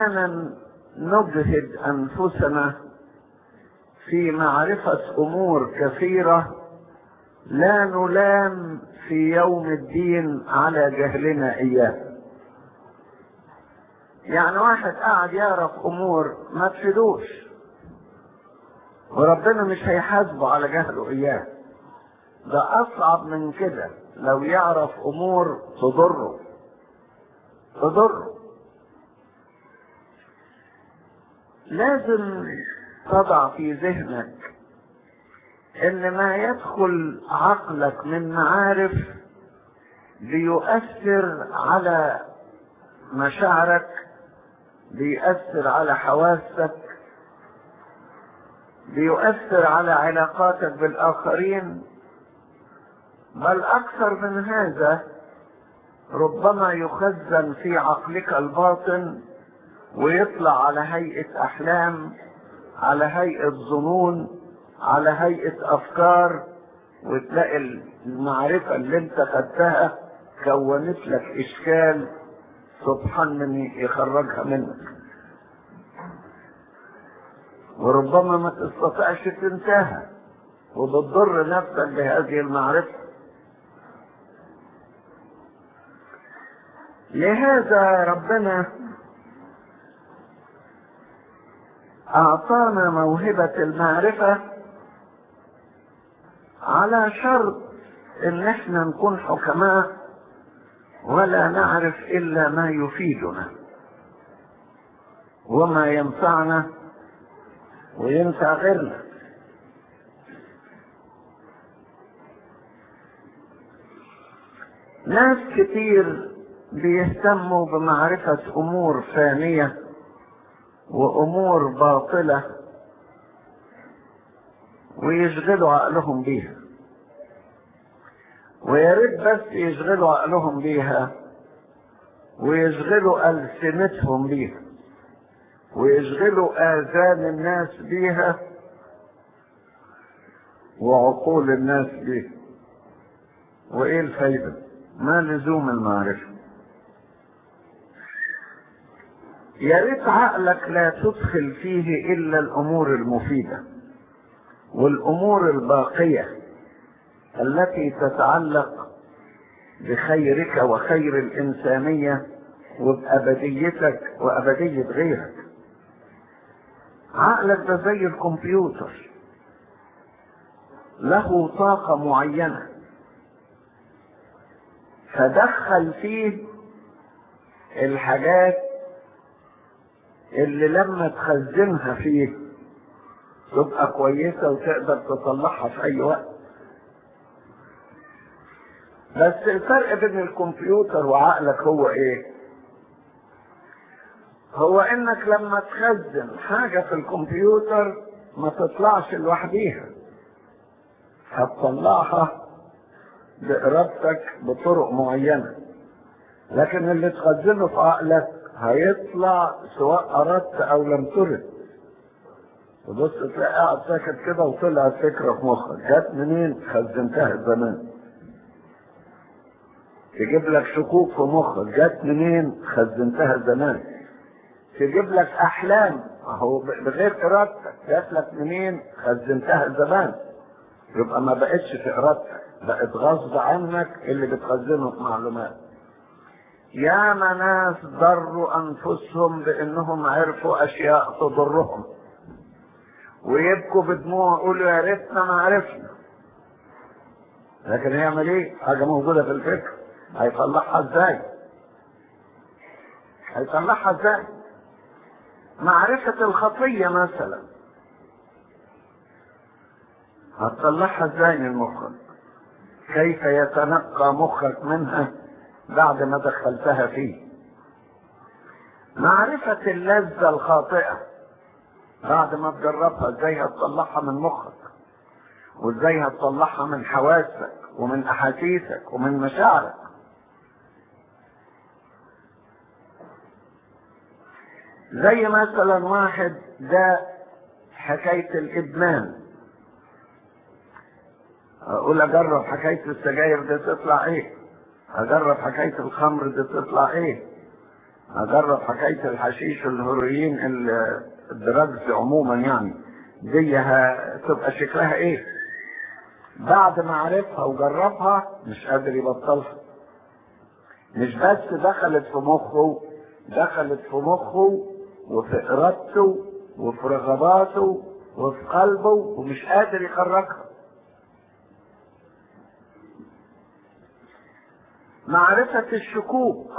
أحيانا نجهد أنفسنا في معرفة أمور كثيرة لا نلام في يوم الدين على جهلنا إياه يعني واحد قاعد يعرف أمور ما تفيدوش وربنا مش هيحاسبه على جهله إياه ده أصعب من كده لو يعرف أمور تضره تضره لازم تضع في ذهنك ان ما يدخل عقلك من معارف بيؤثر على مشاعرك بيؤثر على حواسك بيؤثر على علاقاتك بالاخرين بل اكثر من هذا ربما يخزن في عقلك الباطن ويطلع على هيئه احلام على هيئه ظنون على هيئه افكار وتلاقي المعرفه اللي انت خدتها كونت لك اشكال سبحان من يخرجها منك وربما ما تستطيعش تنساها وبتضر نفسك بهذه المعرفه لهذا ربنا اعطانا موهبه المعرفه على شرط ان احنا نكون حكماء ولا نعرف الا ما يفيدنا وما ينفعنا وينفع غيرنا ناس كتير بيهتموا بمعرفة أمور فانية وأمور باطلة ويشغلوا عقلهم بيها ويا ريت بس يشغلوا عقلهم بيها ويشغلوا ألسنتهم بيها ويشغلوا آذان الناس بيها وعقول الناس بيها وإيه الفايدة؟ ما لزوم المعرفة يا ريت عقلك لا تدخل فيه إلا الأمور المفيدة والأمور الباقية التي تتعلق بخيرك وخير الإنسانية وبأبديتك وأبدية غيرك عقلك ده زي الكمبيوتر له طاقة معينة فدخل فيه الحاجات اللي لما تخزنها فيه تبقى كويسة وتقدر تطلعها في أي وقت بس الفرق بين الكمبيوتر وعقلك هو ايه هو انك لما تخزن حاجة في الكمبيوتر ما تطلعش لوحديها هتطلعها بإرادتك بطرق معينة لكن اللي تخزنه في عقلك هيطلع سواء أردت أو لم ترد تبص تلاقي قاعد ساكت كده وطلعت فكرة في مخك جت منين خزنتها زمان تجيب لك شكوك في مخك جت منين خزنتها زمان تجيب لك احلام اهو بغير ارادتك جات لك منين خزنتها زمان يبقى ما بقتش في ارادتك بقت غصب عنك اللي بتخزنه في معلومات ياما ناس ضروا انفسهم بانهم عرفوا اشياء تضرهم ويبكوا بدموع يقولوا يا ريتنا ما عرفنا لكن يعمل ايه؟ حاجه موجوده في الفكر هيطلعها ازاي؟ هيطلعها ازاي؟ معرفة الخطية مثلا هتطلعها ازاي من مخك؟ كيف يتنقى مخك منها بعد ما دخلتها فيه؟ معرفة اللذة الخاطئة بعد ما تجربها ازاي هتطلعها من مخك؟ وازاي هتطلعها من حواسك ومن احاسيسك ومن مشاعرك؟ زي مثلا واحد ده حكاية الإدمان أقول أجرب حكاية السجاير دي تطلع إيه؟ أجرب حكاية الخمر دي تطلع إيه؟ اجرب حكايه الحشيش والهيروين ال- الدراجز عموما يعني دي هتبقى شكلها ايه بعد ما عرفها وجربها مش قادر يبطلها مش بس دخلت في مخه دخلت في مخه وفي ارادته وفي رغباته وفي قلبه ومش قادر يخرجها معرفة الشكوك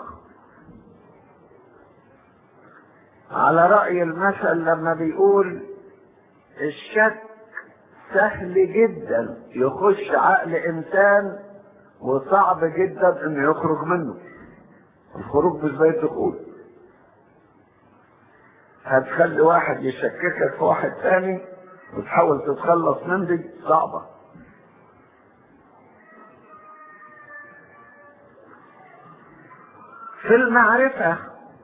على رأي المثل لما بيقول الشك سهل جدا يخش عقل انسان وصعب جدا انه يخرج منه الخروج مش زي الدخول هتخلي واحد يشككك في واحد تاني وتحاول تتخلص من دي صعبة في المعرفة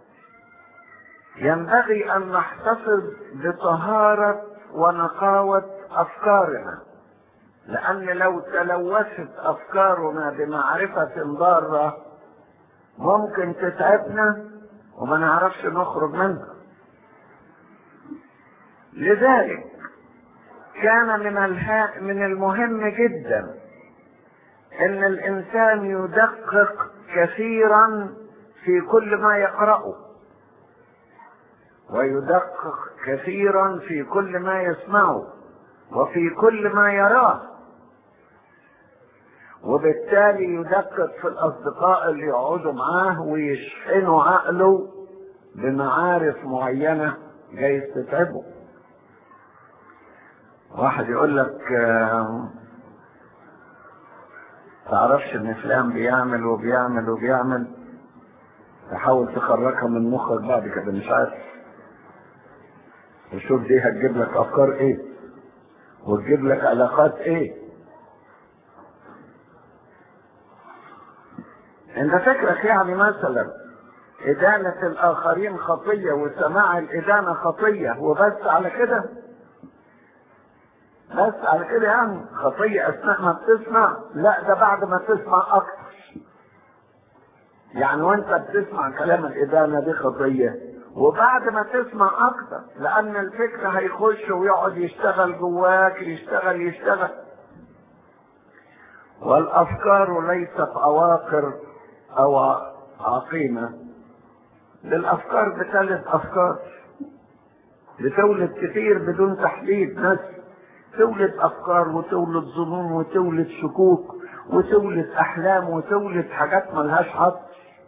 ينبغي أن نحتفظ بطهارة ونقاوة أفكارنا لأن لو تلوثت أفكارنا بمعرفة ضارة ممكن تتعبنا وما نعرفش نخرج منها لذلك كان من الها من المهم جدا ان الانسان يدقق كثيرا في كل ما يقرأه ويدقق كثيرا في كل ما يسمعه وفي كل ما يراه وبالتالي يدقق في الاصدقاء اللي يقعدوا معاه ويشحنوا عقله بمعارف معينه جايز تتعبه واحد يقول لك آه، تعرفش ان فلان بيعمل وبيعمل وبيعمل تحاول تخرجها من مخك بعد كده مش عارف وشوف دي هتجيب لك افكار ايه وتجيب لك علاقات ايه انت فكرك يعني مثلا إدانة الآخرين خطية وسماع الإدانة خطية وبس على كده بس على كده يعني خطية أثناء ما بتسمع لا ده بعد ما تسمع أكتر يعني وأنت بتسمع كلام الإدانة دي خطية وبعد ما تسمع أكتر لأن الفكر هيخش ويقعد يشتغل جواك يشتغل يشتغل والأفكار ليست عواقر أو عقيمة للأفكار بتلد أفكار بتولد كتير بدون تحديد ناس تولد أفكار وتولد ظنون وتولد شكوك وتولد أحلام وتولد حاجات ملهاش حد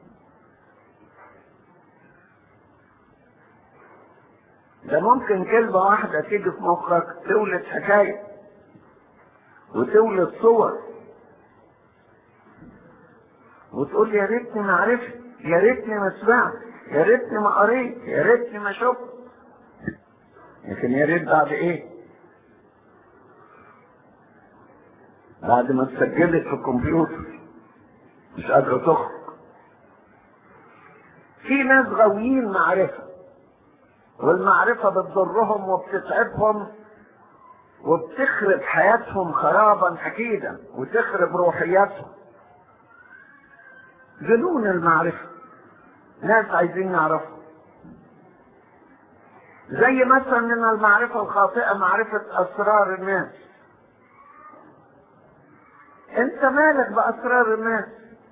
ده ممكن كلمة واحدة تيجي في مخك تولد حكاية وتولد صور وتقول يا ريتني ما عرفت يا ريتني ما سمعت يا ريتني ما قريت يا ريتني ما شفت لكن يا ريت بعد ايه بعد ما اتسجلت في الكمبيوتر مش قادرة تخرج في ناس غاويين معرفة والمعرفة بتضرهم وبتتعبهم وبتخرب حياتهم خرابا أكيدا وتخرب روحياتهم جنون المعرفة ناس عايزين يعرفوا زي مثلا من المعرفة الخاطئة معرفة أسرار الناس انت مالك بأسرار الناس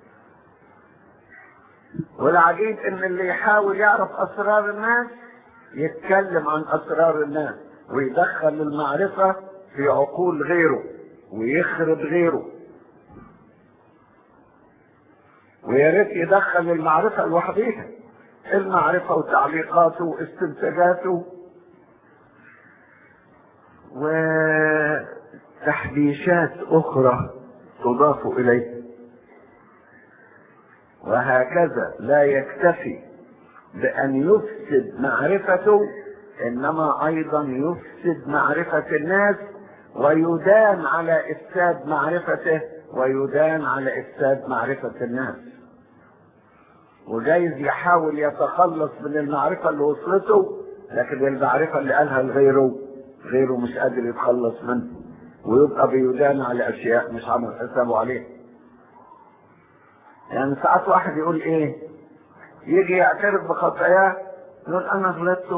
والعجيب ان اللي يحاول يعرف أسرار الناس يتكلم عن أسرار الناس ويدخل المعرفة في عقول غيره ويخرب غيره ويا ريت يدخل المعرفة لوحديها المعرفة وتعليقاته واستنتاجاته وتحديثات أخرى تضاف إليه وهكذا لا يكتفي بأن يفسد معرفته إنما أيضا يفسد معرفة الناس ويدان على إفساد معرفته ويدان على إفساد معرفة الناس وجايز يحاول يتخلص من المعرفة اللي وصلته لكن المعرفة اللي قالها لغيره غيره مش قادر يتخلص منه ويبقى بيدان على أشياء مش عامل حسابه عليها يعني ساعات واحد يقول إيه يجي يعترف بخطاياه يقول انا غلطت